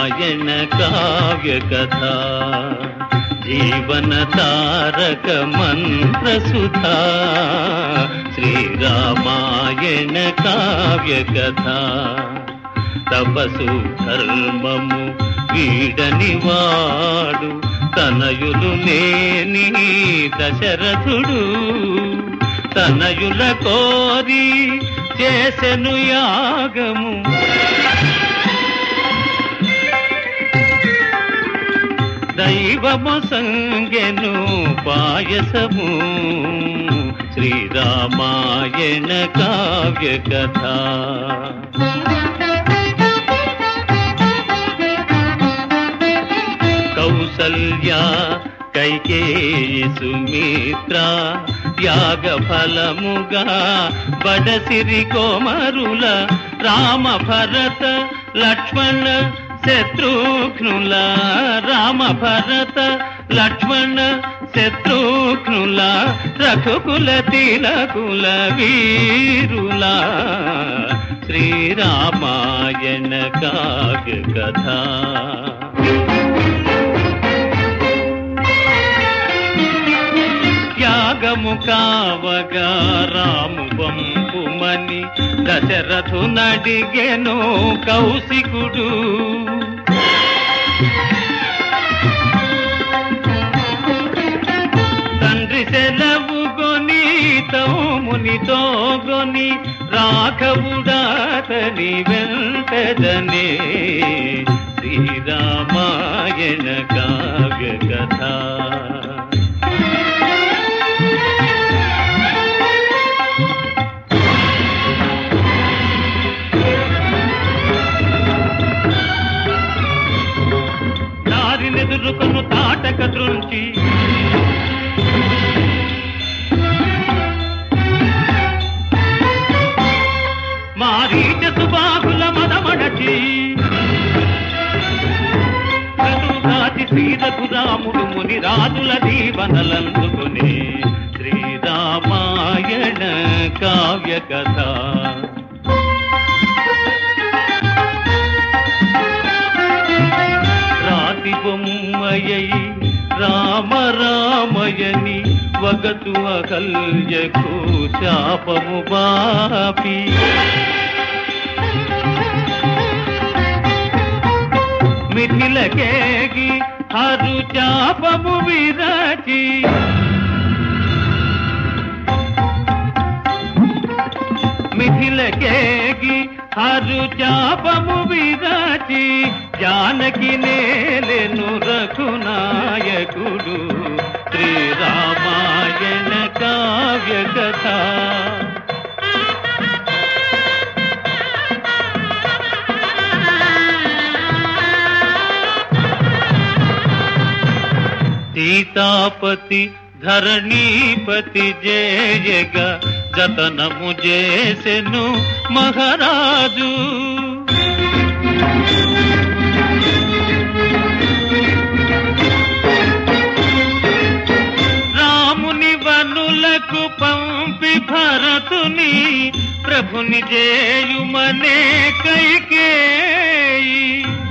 శ్రీరామాయణ కావ్య కథ జీవన తారక మంత్ర సుధా శ్రీరామాయణ కావ్య కథ తపసు ధర్మము వీడని వాడు తనయులు లేని దశరథుడు తనయుల కోరి చేసెను యాగము దైవము సంగెను పాయసము శ్రీరామాయణ కావ్య కథ కౌసల్య కైకేయి సుమిత్ర యాగ ఫలముగా బడసిరి కోమరుల రామ భరత లక్ష్మణ శత్రుఘ్నుల రామ భరత లక్ష్మణ శత్రుఘ్నుల రఘుకుల తిలకుల వీరుల శ్రీరామాయణ కావ్య కథ యాగము కావగా రాము వంపుమని దశరథు నడిగెను కౌశికుడు తండ్రి సెలవు గొని తోమునితో గొని రాఘవుడాతని వెంటదనే శ్రీరామాయణ కావ్య కథ దారినెదురుకొను తాటక దృంచి మారీచ సుబాహుల మదమడచి కనుగాచి శ్రీరఘురాముడు ముని రాజుల దీవనలందుకునే శ్రీరామాయణ కావ్య కథ రాతి బొమ్మయ్యి రామ రామయని వగతు అకల్యకు శాపము బాపి మిథిలకేగి హరు చాపము విరచి మిథిలకేగి హరు చాపము విరచి జానకి నేలెను రఘునాయకుడు శ్రీరామాయణ కావ్య కథ సీతాపతి ధరణీపతి జయగ జతనము చేసెను మహారాజు రాముని వనులకు పంపి భరతుని ప్రభుని చేయుమనే కైకేయి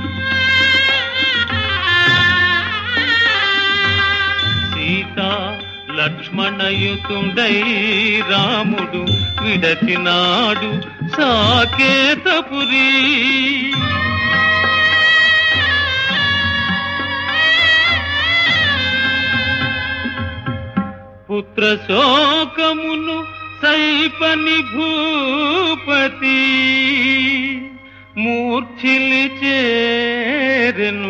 సీత లక్ష్మణయుతుండై రాముడు విడచినాడు సాకేతపురి పుత్ర శోకమును సైపని భూపతి మూర్ఛిలి చేరెను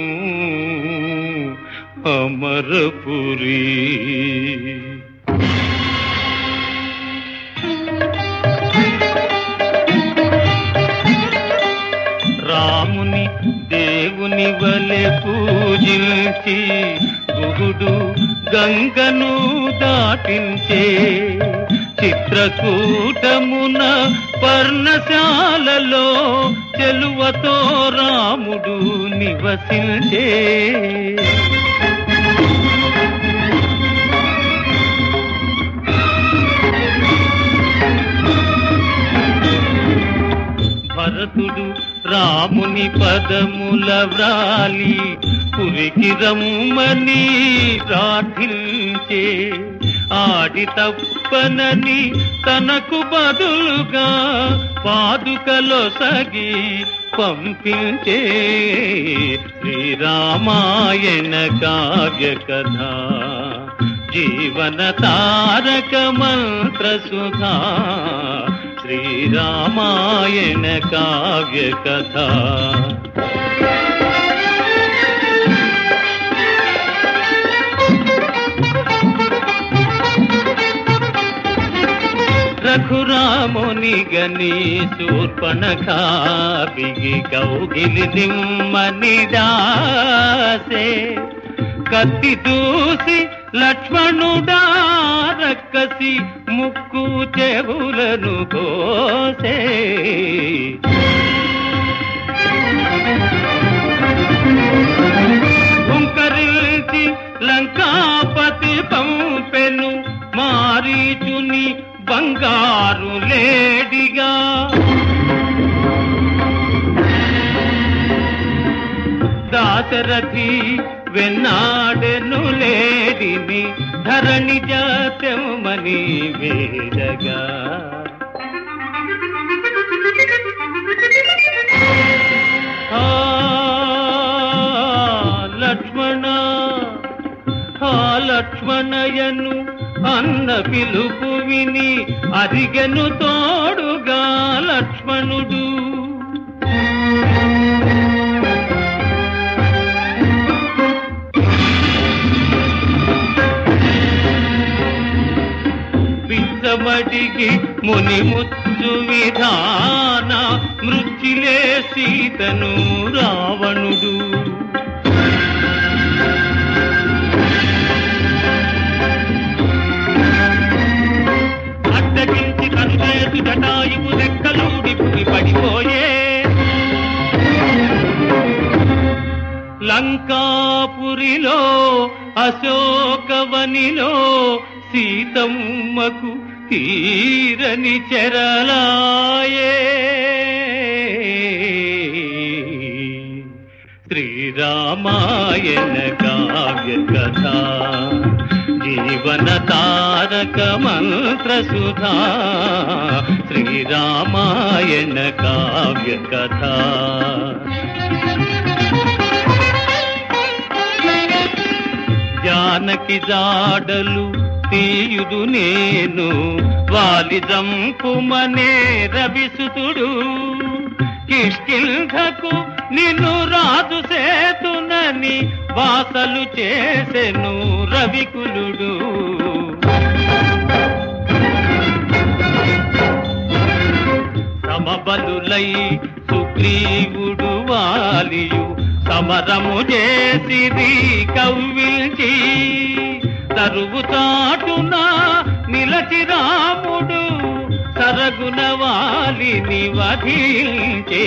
అమరపురి రాముని దేవుని వలె పూజించి గుహుడు గంగను దాటించే చిత్రకూటమున పర్ణశాలలో చెలువతో రాముడు నివసించే భరతుడు రాముని పదముల వ్రాలి పురికి రమ్మని ప్రార్థించే ఆడి తప్పనని తనకు బదులుగా పాదుకలో సగి పంపించే శ్రీరామాయణ కావ్య కథ జీవన తారక మంత్ర సుధా శ్రీరామాయణ కావ్య కథ రఘురాముని గని శూర్పణఖ బిగి కౌగిలి దిమ్మని దాసే కత్తి దూసి లక్ష్మణుడా రక్కసి ముక్కు చెవులను కోసే హుంకరించి లంకాపతి పంపెను మారీచుని బంగారు లేడిగా దాశరథి వెన్నాడెను లేడిని ధరణి జాతమని వేడగా ఆ లక్ష్మణ ఆ లక్ష్మణయను అన్న పిలుపు విని అరిగెను తోడుగా లక్ష్మణుడు విచ్చమడిగి ముని ముచ్చు విధాన మృత్యులే సీతను రావణుడు అడ్డగించి కనుచేసు జటాయువు రెక్కలూడి పులి పడిపోయే లంకాపురిలో అశోకవనిలో సీతమ్మకు తీరని చెరలాయే శ్రీరామాయణ కావ్య కథ జీవన తారక మంత్ర సుధా శ్రీరామాయణ కావ్య కథ జానకి జాడలు తీయుదు నేను వాలి జంపుమనే రవిసుతుడు కిష్కింధకు నిన్ను రాజు సేతునని వాసలు చేసెను రవికులుడు సమబలులై సుగ్రీవుడు వాలియు సమరము చేసిరి కవ్విల్చి తరువు చాటున నిలచి రాముడు సరగున వాలిని వధించే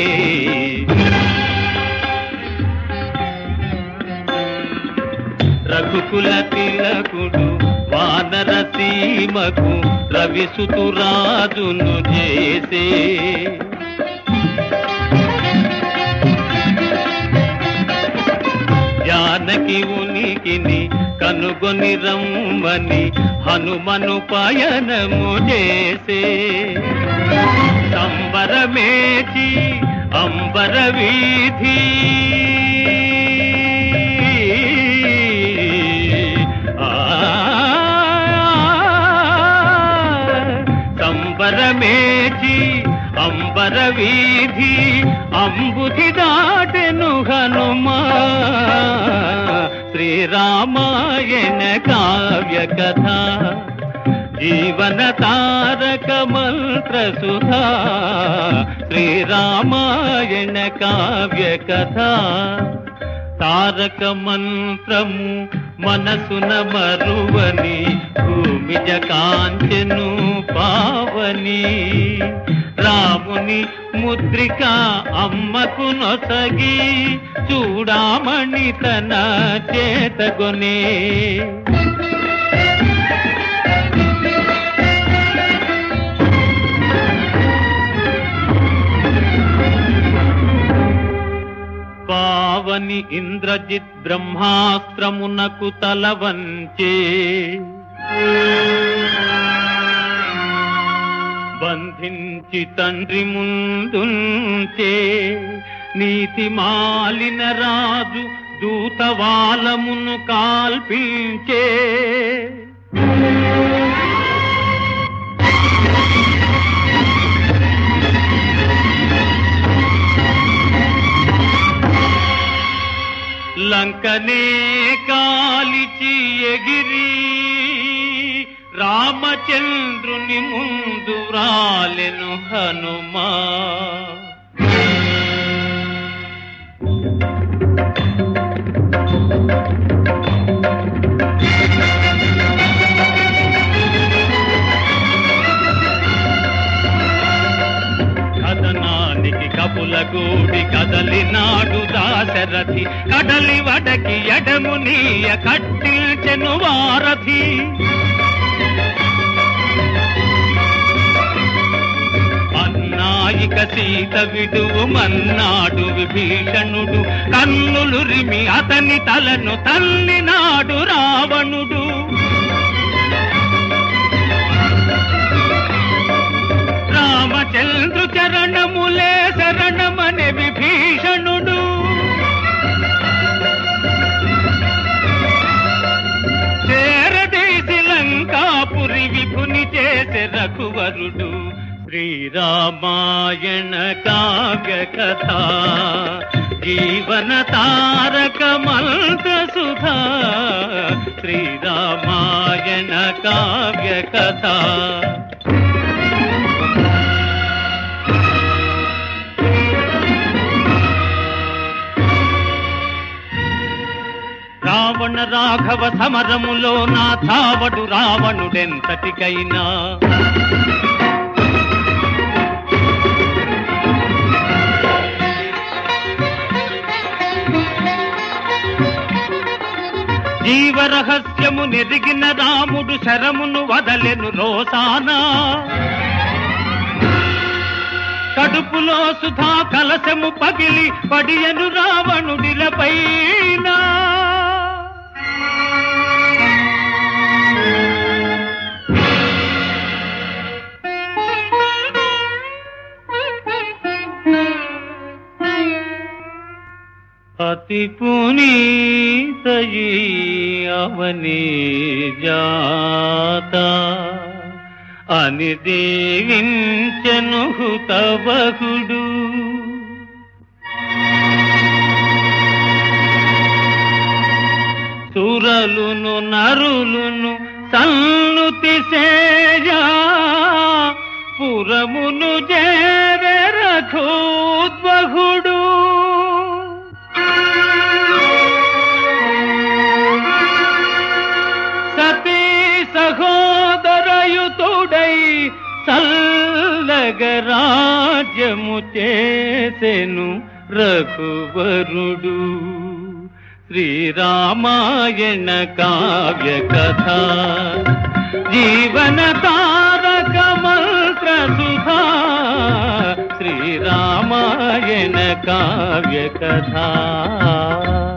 రఘుకుల తిలకుడు వానర సీమకు రవిసుతురాజును చేసే జానకి ఉనికిని కనుగొని రమ్మని హనుమను పయనము చేసే సంబరమేచి అంబర వీధి ఆ సంబరమేచి అంబర వీధి అంబుధి దాటెను హనుమా శ్రీరామాయణ కావ్య కథ జీవన తారక మంత్ర సుధా శ్రీరామాయణ కావ్య కథ తారక మంత్రము మనసున మరువని భూమిజ కాంచెను పావని రాముని ముద్రిక అమ్మకు నొసగి చూడామణి తన చేతగొనే అని ఇంద్రజిత్ బ్రహ్మాస్త్రమునకు తల వంచే బంధించి తండ్రి ముందుంచే నీతి మాలిన రాజు దూతవాలమును కాల్పించే లంకనే కాలిచి ఎగిరి రామచంద్రుని ముందు రాలెను హనుమా కథనానికి కపుల గూడి కదలినాడు దాశరథి కడలి వడకి ఎడము నీయ కట్టించెను వారథి అన్నాయిక సీత విడువు మన్నాడు విభీషణుడు కన్నులు రిమి అతని తలను తల్లినాడు రావణుడు రామచంద్రు చరణములే శరణమనే విభీషణుడు చేరదీసి లంకాపురి విభుని చేసే రఘువరుడు శ్రీరామాయణ కావ్య కథ జీవన తారక మంత్ర సుధా శ్రీరామాయణ కావ్య కథ రావణ రాఘవ సమరములో నా ధావడు రావణుడెంతటికైనా జీవరహస్యము నెరిగిన రాముడు శరమును వదలెను రోసానా కడుపులో సుధా కలశము పగిలి పడియను రావణుడిలపైన అతి పునీతయీ అవని జాత అని దీవించను హుతవహుడు సురలును నరులును సన్నుతి సేయా పురమును చేరే రఘోద్వహుడు సతీ సహోదరయుతుడై చల్లగరాజ్యము చేసెను రఘువరుడు శ్రీరామాయణ కావ్య కథ జీవన తారక మంత్ర సుధా శ్రీరామాయణ కావ్య కథ